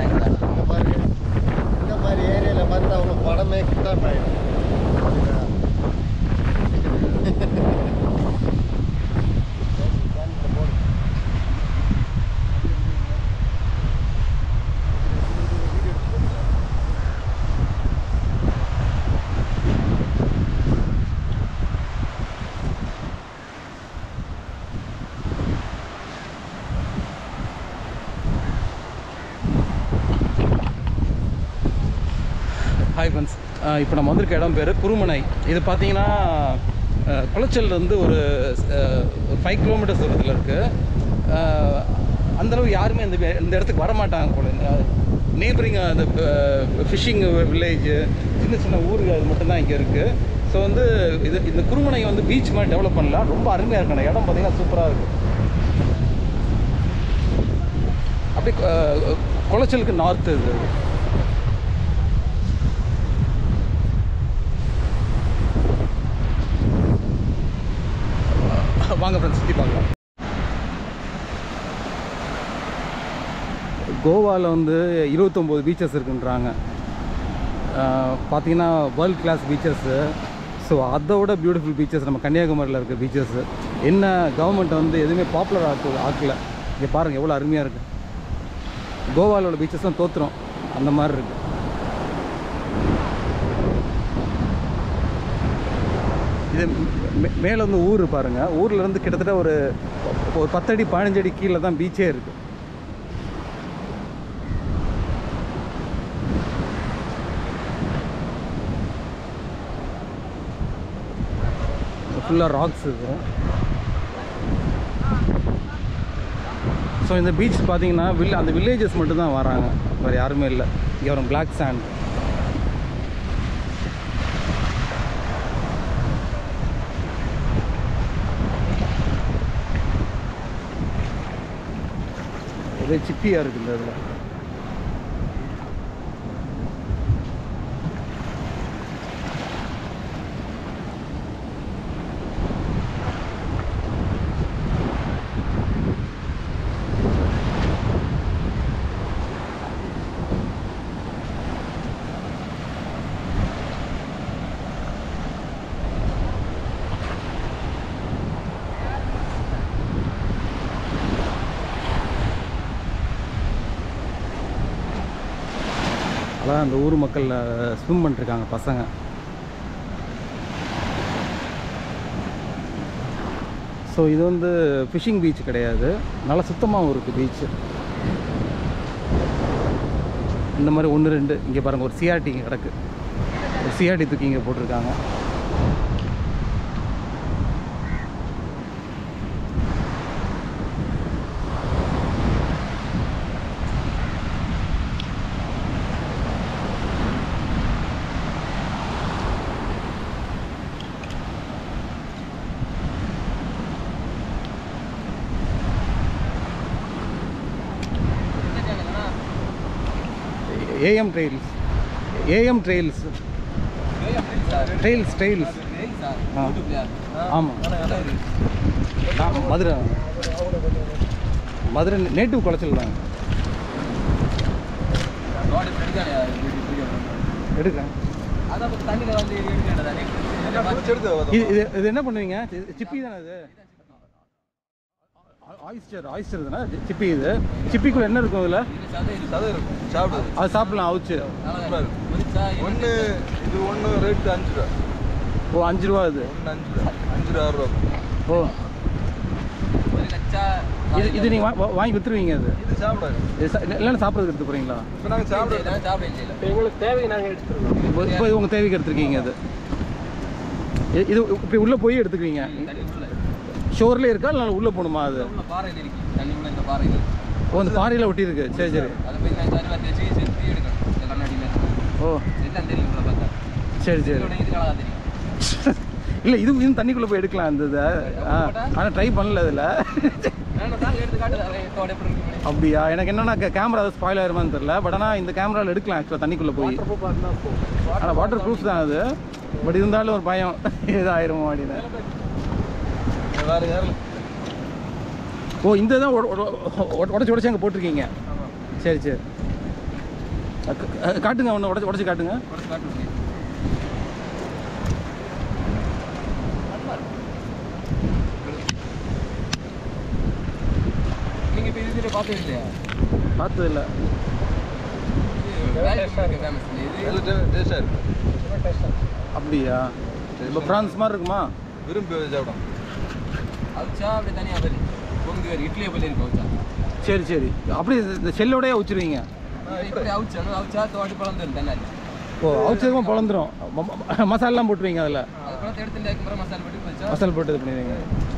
தான் எங்க தான் இந்த மாதிரி இந்த மாதிரி ஏரியாவில் வந்து அவங்க படமே கிட்டாம ஆயிடும் ஹாய் ஃப்ரெண்ட்ஸ் இப்போ நம்ம வந்திருக்க இடம் பேர் குருமனை இது பார்த்தீங்கன்னா அஹ், குளச்சல்லேருந்து ஒரு அஹ், ஒரு ஃபைவ் கிலோமீட்டர்ஸ் தூரத்தில் இருக்குது அந்தளவு யாருமே இந்த வே- இந்த இடத்துக்கு வர மாட்டாங்க போல நேபரிங் அந்த ஃபிஷிங் வில்லேஜ் சின்ன சின்ன ஊர்கள் அது மட்டும்தான் இங்கே இருக்குது ஸோ வந்து இது இந்த குருமனை வந்து பீச் மாதிரி டெவலப் பண்ணலாம் ரொம்ப அருமையாக இருக்கு அந்த இடம் பார்த்தீங்கன்னா சூப்பராக இருக்குது அப்படியே அஹ், குளச்சலுக்கு நார்த்து இது வாங்க ஃப்ரெண்ட்ஸ் சுற்றி பார்க்கலாம் கோவாவில் வந்து இருபத்தொம்போது பீச்சஸ் இருக்குன்றாங்க ஆஹ் பார்த்தீங்கன்னா வேர்ல்ட் கிளாஸ் பீச்சஸ்ஸு ஸோ அதோட பியூட்டிஃபுல் பீச்சஸ் நம்ம கன்னியாகுமரியில் இருக்க பீச்சஸ்ஸு என்ன கவர்மெண்ட் வந்து எதுவுமே பாப்புலர் ஆக்கு ஆக்கல இங்கே பாருங்கள் எவ்வளோ அருமையாக இருக்குது கோவாவில் உள்ள பீச்சஸ் தான் தோற்றுரும் அந்த மாதிரி இருக்குது இது மே- மேலே வந்து ஊர் பாருங்கள் ஊர்ல இருந்து கிட்டத்தட்ட ஒரு ஒரு பத்தடி பதினஞ்சு அடி கீழே தான் பீச்சே இருக்குது ஃபுல்லாக ராக்ஸ் இது ஸோ இந்த பீச் பார்த்தீங்கன்னா வில் அந்த வில்லேஜஸ் மட்டும் தான் வராங்க வேறு யாருமே இல்லை இங்கே வரும் பிளாக் சாண்ட் ஒரே சிப்பியாக இருக்குது இந்த இதில் அதான் அந்த ஊர் மக்கள் ஸ்விம் பண்ணிருக்காங்க பசங்க ஸோ இது வந்து ஃபிஷிங் பீச் கிடையாது நல்லா சுத்தமாகவும் இருக்குது பீச்சு இந்த மாதிரி ஒன்று ரெண்டு இங்கே பாருங்கள் ஒரு சிஆர்டி இங்கே கிடக்கு ஒரு சிஆர்டி தூக்கி இங்கே போட்டிருக்காங்க AM trails AM trails trails trails ஆ ஆமாம் நான் மதுரை மதுரை நேட்டிவ் குளச்சல் தான் எடுக்கிறேன் இது இது இது என்ன பண்ணுவீங்க இது சிப்பி தானே இது ஆயிஸ்டர் ஆயிஸ்டர் தானே இது சிப்பி இது சிப்பிக்குள்ள என்ன இருக்கும் இதில் சதை இருக்கும் சாப்பிடுது அது சாப்பிடலாம் அவிச்சு ஒன்று இது ஒன்று ரேட்டு அஞ்சு ரூபா ஓ அஞ்சு ரூபா இது ஒன்று அஞ்சு ரூபா அஞ்சு ரூபா ஆறு ரூபா ஓ இது இது நீங்கள் வாங்கி விற்றுருவீங்க அது இது சாப்பிடாது இது சா- இல்லைன்னா சாப்பிட்றதுக்கு எடுத்து போகிறீங்களா இப்போ நாங்கள் சாப்பிடுறது எங்களுக்கு தேவை நாங்கள் எடுத்துருக்கோம் இப்போ இப்போ இது உங்கள் தேவைக்கு எடுத்துருக்கீங்க அது இது- இது இப்படி உள்ளே போய் எடுத்துக்குவீங்க ஷோர்லேயே இருக்கா இல்லை உள்ளே போகணுமா அது ஓ அந்த பாறையில் ஒட்டி இருக்கு சரி சரி ஓ சரி சரி இல்லை இது இது தண்ணிக்குள்ளே போய் எடுக்கலாம் அந்த இதை ஆ ஆனால் ட்ரை பண்ணல இதில் அப்படியா எனக்கு என்னன்னா கேமரா அது ஸ்பாயில் ஆயிருமான்னு தெரியல பட் ஆனால் இந்த கேமராவில் எடுக்கலாம் ஆக்சுவலாக தண்ணிக்குள்ளே போய் ஆனால் வாட்டர் ப்ரூஃப் தான் அது பட் இருந்தாலும் ஒரு பயம் ஏதாயிருமோ அப்படின்னு வேறு யாரும் ஓ இந்த தான் உடச்சி உடச்சி அங்கே போட்டிருக்கீங்க சரி சரி அ, க- அ, காட்டுங்க ஒன்று உடச்சி உடச்சி காட்டுங்க உடச்சு காட்டு நீங்க இப்போ இது பார்த்தது இல்லையா பார்த்தது இல்லை இது வேலைக்கு ஃபேமஸ் இது அப்படியா இப்போ ஃப்ரான்ஸ் மாதிரி இருக்குமா விரும்பி சாப்பிடும் அவிச்சா அப்படி தனியாக வரும் பொங்கி வரும் இட்லியை போல இருக்கு அவிச்சா சரி சரி அப்படி இந்த செல்லோடய வச்சுருவீங்க இது இப்படி அவிச்சாலும் அவிச்சா தோட்டி பழந்துரும் தண்ணாரி ஓ அவுச்சதுக்கும் பொழந்துரும் மசாலாம் போட்டுருவீங்க அதில் அதுக்கப்புறம் எடுத்து அதுக்கப்புறம் மசாலா போட்டு வச்சா மசாலா போட்டு இது பண்ணிடுவீங்க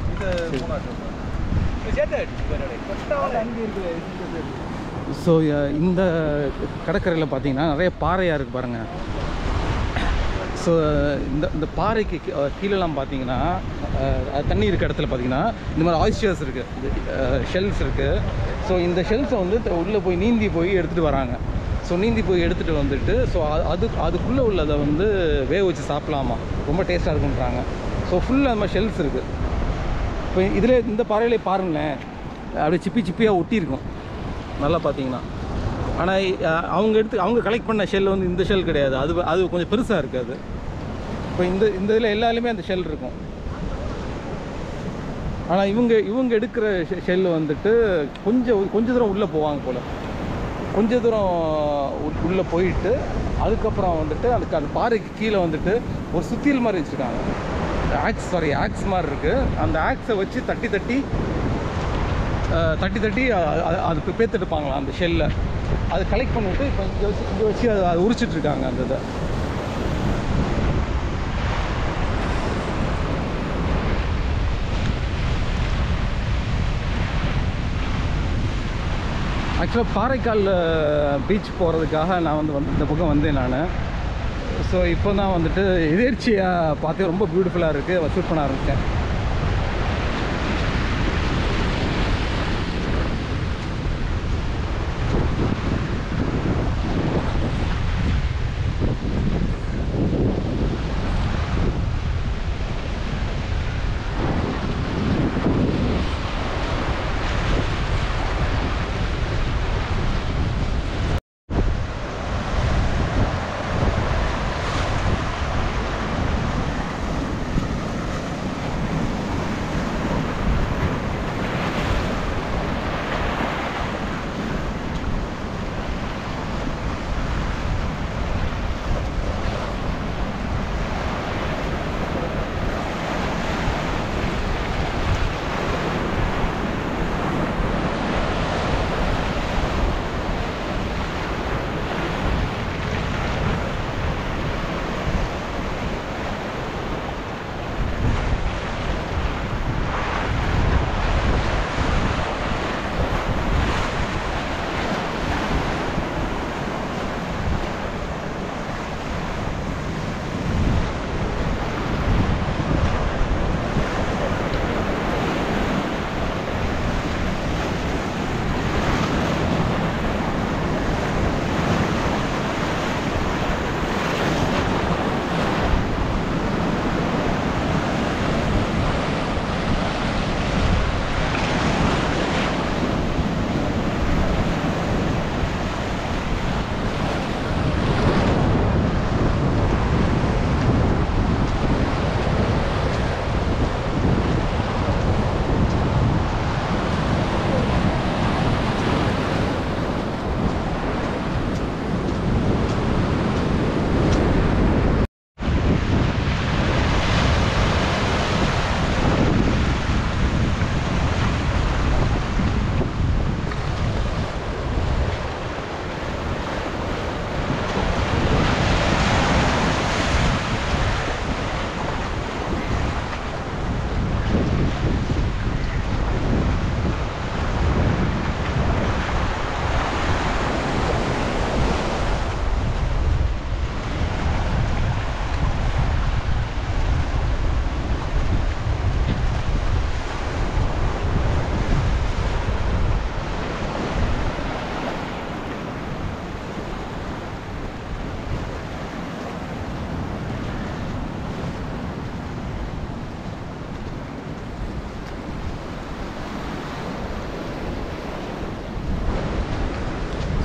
ஸோ இந்த கடற்கரையில் பார்த்தீங்கன்னா நிறைய பாறையாக இருக்குது பாருங்கள் ஸோ இந்த இந்த பாறைக்கு கீ- அஹ் கீழெல்லாம் பார்த்தீங்கன்னா அஹ், அது தண்ணி இருக்க இடத்துல பார்த்தீங்கன்னா இந்த மாதிரி ஆயிஸ்டர்ஸ் இருக்குது ஷெல்ஸ் இருக்குது ஸோ இந்த ஷெல்ஸை வந்து உள்ளே போய் நீந்தி போய் எடுத்துகிட்டு வராங்க ஸோ நீந்தி போய் எடுத்துகிட்டு வந்துட்டு ஸோ அது அதுக்குள்ளே உள்ளதை வந்து வேக வச்சு சாப்பிடலாமா ரொம்ப டேஸ்ட்டாக இருக்குன்றாங்க ஸோ ஃபுல்லாக அந்த மாதிரி ஷெல்ஸ் இருக்குது இப்போ இதில் இந்த பாறையிலே பாருங்களேன் அப்படியே சிப்பி சிப்பியாக ஒட்டியிருக்கும் நல்லா பார்த்தீங்கன்னா ஆனால் அவங்க எடுத்து அவங்க கலெக்ட் பண்ண ஷெல் வந்து இந்த ஷெல் கிடையாது அது அது கொஞ்சம் பெருசாக இருக்குது அது இப்போ இந்த இந்த இதில் எல்லாருமே அந்த ஷெல் இருக்கும் ஆனால் இவங்க இவங்க எடுக்கிற ஷெல் வந்துட்டு கொஞ்சம் கொஞ்ச தூரம் உள்ளே போவாங்க போல் கொஞ்ச தூரம் உள்- உள்ளே போயிட்டு அதுக்கப்புறம் வந்துட்டு அதுக்கு அந்த பாறைக்கு கீழே வந்துட்டு ஒரு சுத்தியல் மாதிரி வச்சுருக்காங்க ஆக்ஸ் சாரி ஆக்ஸ் மாதிரி இருக்குது அந்த ஆக்ஸை வச்சு தட்டி தட்டி அஹ், தட்டி தட்டி அ- அ- அது பேத்தெடுப்பாங்களாம் அந்த ஷெல்லை அதை கலெக்ட் பண்ணிவிட்டு இப்போ இங்கே வச்சு இங்கே வச்சு அதை அதை உரிச்சிட்டு இருக்காங்க அந்த இதை ஆக்சுவலாக பாறைக்கால் பீச் போகிறதுக்காக நான் வந்து வந்து இந்த பக்கம் வந்தேன் நான் ஸோ இப்போ தான் வந்துட்டு எதிர்ச்சியாக பார்த்து ரொம்ப பியூட்டிஃபுல்லாக இருக்குது ஷூட் பண்ண ஆரம்பித்தேன்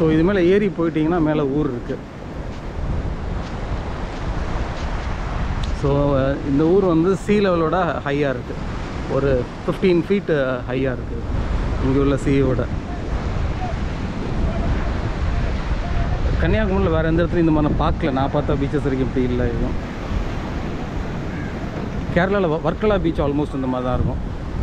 ஸோ இது மேலே ஏறி போயிட்டீங்கன்னா மேலே ஊர் இருக்குது ஸோ இந்த ஊர் வந்து சீ லெவலோட ஹையாக இருக்குது ஒரு ஃபிஃப்டீன் ஃபீட் ஹையாக இருக்குது இங்கே உள்ள சீயோட கன்னியாகுமரியில் வேறு எந்த இடத்துலையும் இந்த மாதிரி நான் பார்க்கல நான் பார்த்த பீச்சஸ் வரைக்கும் இப்படி இல்லை எதுவும் கேரளாவில் வர்க்கலா பீச் ஆல்மோஸ்ட் இந்த மாதிரி தான் இருக்கும்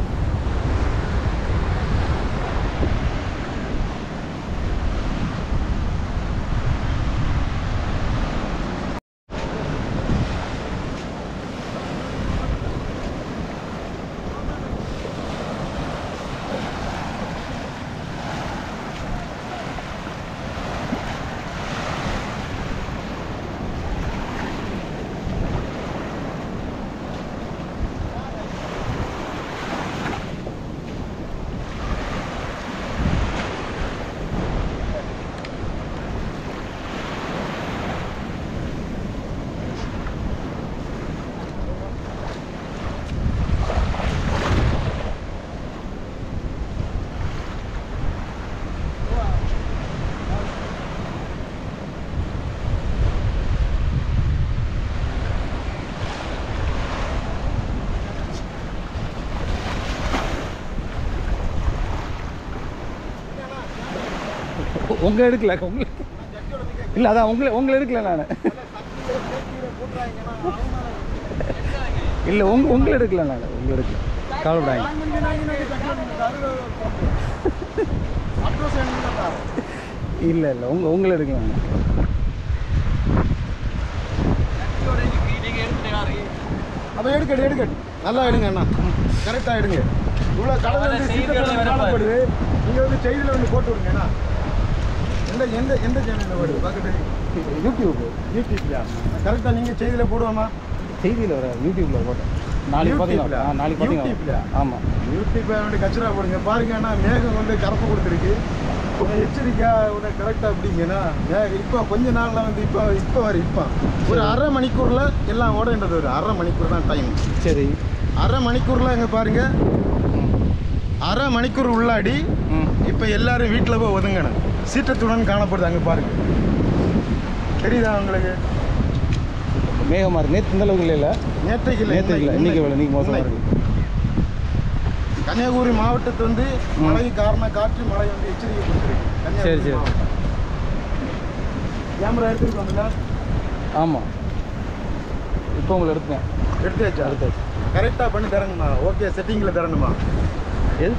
உங்களை எடுக்கல உங்களுக்கு இல்லை அதான் உங்களை உங்களை எடுக்கல நான் இல்லை உங்க உங்களை எடுக்கல நான் உங்களை எடுக்கல கவலைப்படாங்க இல்லை இல்லை உங்க உங்களை எடுக்கல நான் அப்போ எடுக்கட்டு எடுக்கட்டு நல்லா எடுங்க அண்ணா கரெக்டாக எடுங்க இவ்வளோ கடல் வந்து சீக்கிரம் காணப்படுது நீங்கள் வந்து செய்தியில் வந்து போட்டு விடுங்க அண்ணா எந்த எந்த எந்த சேனலில் வருது பார்க்கட்டு யூடியூப் யூடியூப்லையா கரெக்டாக நீங்கள் செய்தியில் போடுவோமா செய்தியில் வர யூடியூப்பில் போட்டேன் நாளைக்கு யூடியூப்ல? பார்த்தீங்களா ஆ, நாளைக்கு யூடியூப்ல? பார்த்தீங்களா ஆமாம் யூடியூப்பில் வந்து கச்சரா போடுங்க பாருங்க அண்ணா மேகம் வந்து கரப்பு கொடுத்துருக்கு உன்னை எச்சரிக்கை உன்னை கரெக்டாக அப்படிங்கன்னா இப்போ கொஞ்ச நாளில் வந்து இப்போ இப்போ வர இப்போ ஒரு அரை மணிக்கூரில் எல்லாம் ஓடன்றது ஒரு அரை மணிக்கூர் தான் டைம் சரி அரை மணிக்கூரில் இங்கே பாருங்க ம் அரை மணிக்கூர் உள்ளாடி ம் இப்போ எல்லாரும் வீட்டில் போய் ஒதுங்கணும் சீற்றத்துடன் காணப்படுது அங்கே பாருங்க தெரியுதா உங்களுக்கு மேகமாக இருக்கு நேற்று இந்த அளவுக்கு இல்லை நேற்றைக்கு இல்லை நேற்று இல்லை இன்னைக்கு இல்லை இன்னைக்கு மோசமாக இன்னைக்கு. இருக்கு கன்னியாகுமரி மாவட்டத்து வந்து ம். மழை காரணம் காற்று மழை வந்து எச்சரிக்கை கொடுத்துருக்கு சரி, சரி. கேமரா எடுத்துட்டு வந்தீங்களா ஆமாம் இப்போ உங்களை எடுத்தேன் எடுத்தாச்சா எடுத்தாச்சு கரெக்டாக பண்ணி தரணுமா ஓகே செட்டிங்கில் தரணுமா எது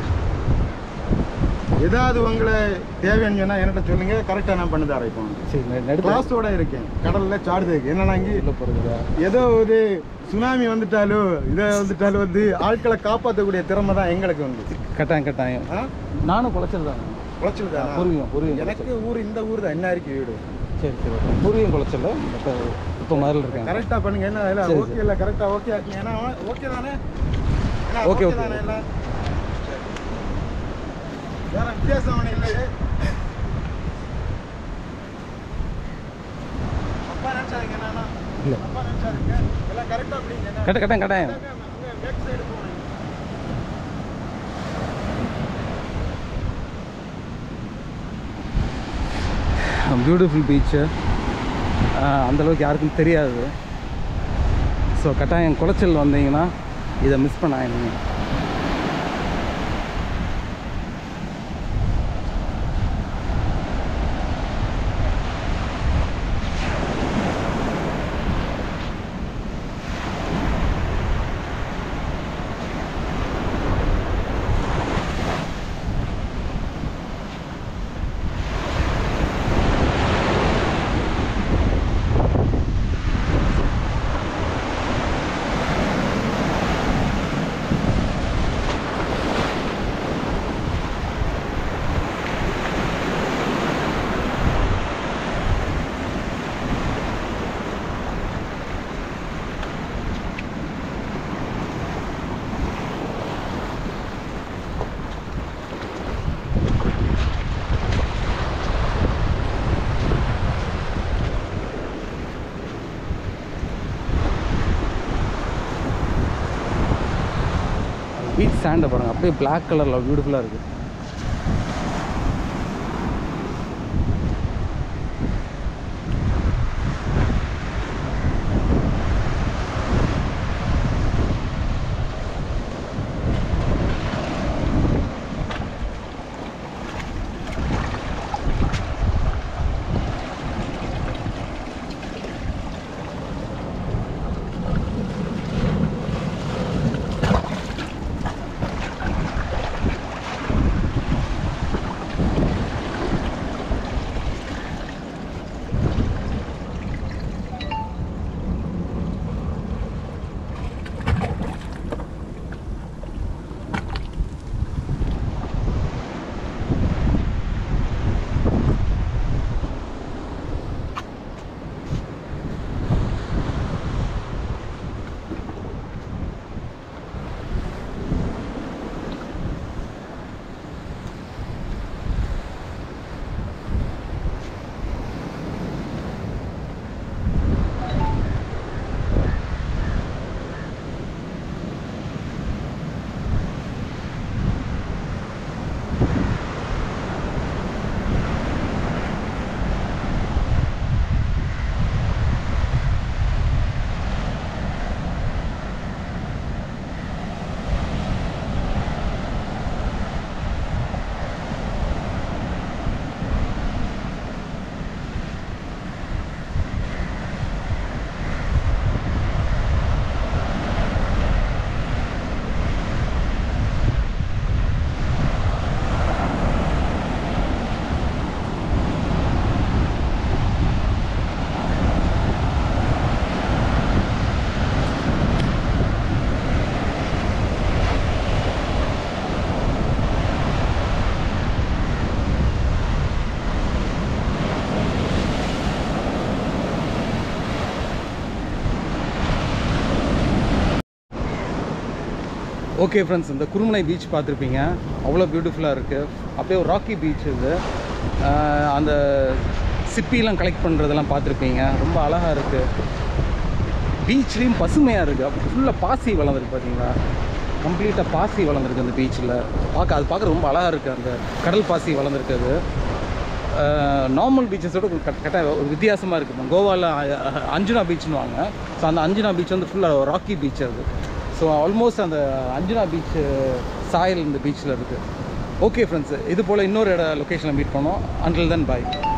ஏதாவது உங்களை தேவைன்னு சொன்னால் என்கிட்ட சொல்லுங்க கரெக்டாக நான் பண்ணி தரேன் இப்போ சரி நெ- நெடுத்து கிளாஸோட இருக்கேன் கடலில் சாடுறதுக்கு என்னன்னா இங்கே உள்ள போகிறதா ஏதோ ஒரு சுனாமி வந்துட்டாலோ இதை வந்துட்டாலும் வந்து ஆட்களை காப்பாற்றக்கூடிய திறமை தான் எங்களுக்கு வந்து கட்டாயம் கட்டாயம் ஆ நானும் குளச்சல் தான் குளச்சல் தான் பூர்வீகம் பூர்வீகம் எனக்கு ஊர் இந்த ஊர் தான் என்ன இருக்கு வீடு சரி சரி ஓகே. பூர்வீகம் குளச்சல் இப்போ இப்போ மாதிரி இருக்காங்க கரெக்டாக பண்ணுங்க என்ன இல்லை சரி, ஓகே இல்லை கரெக்டாக ஓகே ஆக்கிங்க ஏன்னா ஓகே தானே ஏன்னா, ஓகே, ஓகே. தானே இல்லை வேற வித்தியாசம் ஒன்றும் இல்லை அப்பா நினச்சாதீங்க என்னன்னா இல்லை அப்பா நினச்சாதீங்க எல்லாம் கரெக்டாக அப்படிங்க கட்ட கட்டாயம் கட்டாயம் அங்கே பேக் சைடு போகணும் பியூட்டிஃபுல் பீச்சு அந்தளவுக்கு யாருக்கும் தெரியாது ஸோ கட்டாயம் குளச்சல் வந்தீங்கன்னா இதை மிஸ் பண்ணாதீங்க பீச் சாண்டை பாருங்கள் அப்படியே Black கலரில் பியூட்டிஃபுல்லாக இருக்குது ஓகே ஃப்ரெண்ட்ஸ் இந்த குருமனை பீச் பார்த்துருப்பீங்க அவ்வளோ பியூட்டிஃபுல்லாக இருக்குது அப்படியே ஒரு ராக்கி பீச் இது ஆஹ் அந்த சிப்பிலாம் கலெக்ட் பண்ணுறதெல்லாம் பார்த்துருப்பீங்க ரொம்ப அழகாக இருக்குது பீச்லேயும் பசுமையாக இருக்குது ஃபுல்லாக பாசி வளர்ந்துருக்கு பார்த்தீங்களா கம்ப்ளீட்டாக பாசி வளர்ந்துருக்கு அந்த பீச்சில் பார்க்க அது பார்க்க ரொம்ப அழகாக இருக்குது அந்த கடல் பாசி வளர்ந்துருக்குது நார்மல் பீச்சஸோட கட்ட ஒரு வித்தியாசமாக இருக்குது கோவாவில் அஞ்சுனா பீச்னு வாங்க ஸோ அந்த அஞ்சுனா பீச் வந்து ஃபுல்லாக ராக்கி பீச் அது ஸோ ஆல்மோஸ்ட் அந்த அஞ்சுனா பீச் சாயல் இந்த பீச்சில் இருக்குது ஓகே ஃப்ரெண்ட்ஸ் இது போல் இன்னொரு இட லொக்கேஷனில் மீட் பண்ணோம் அண்டில் தென் பாய்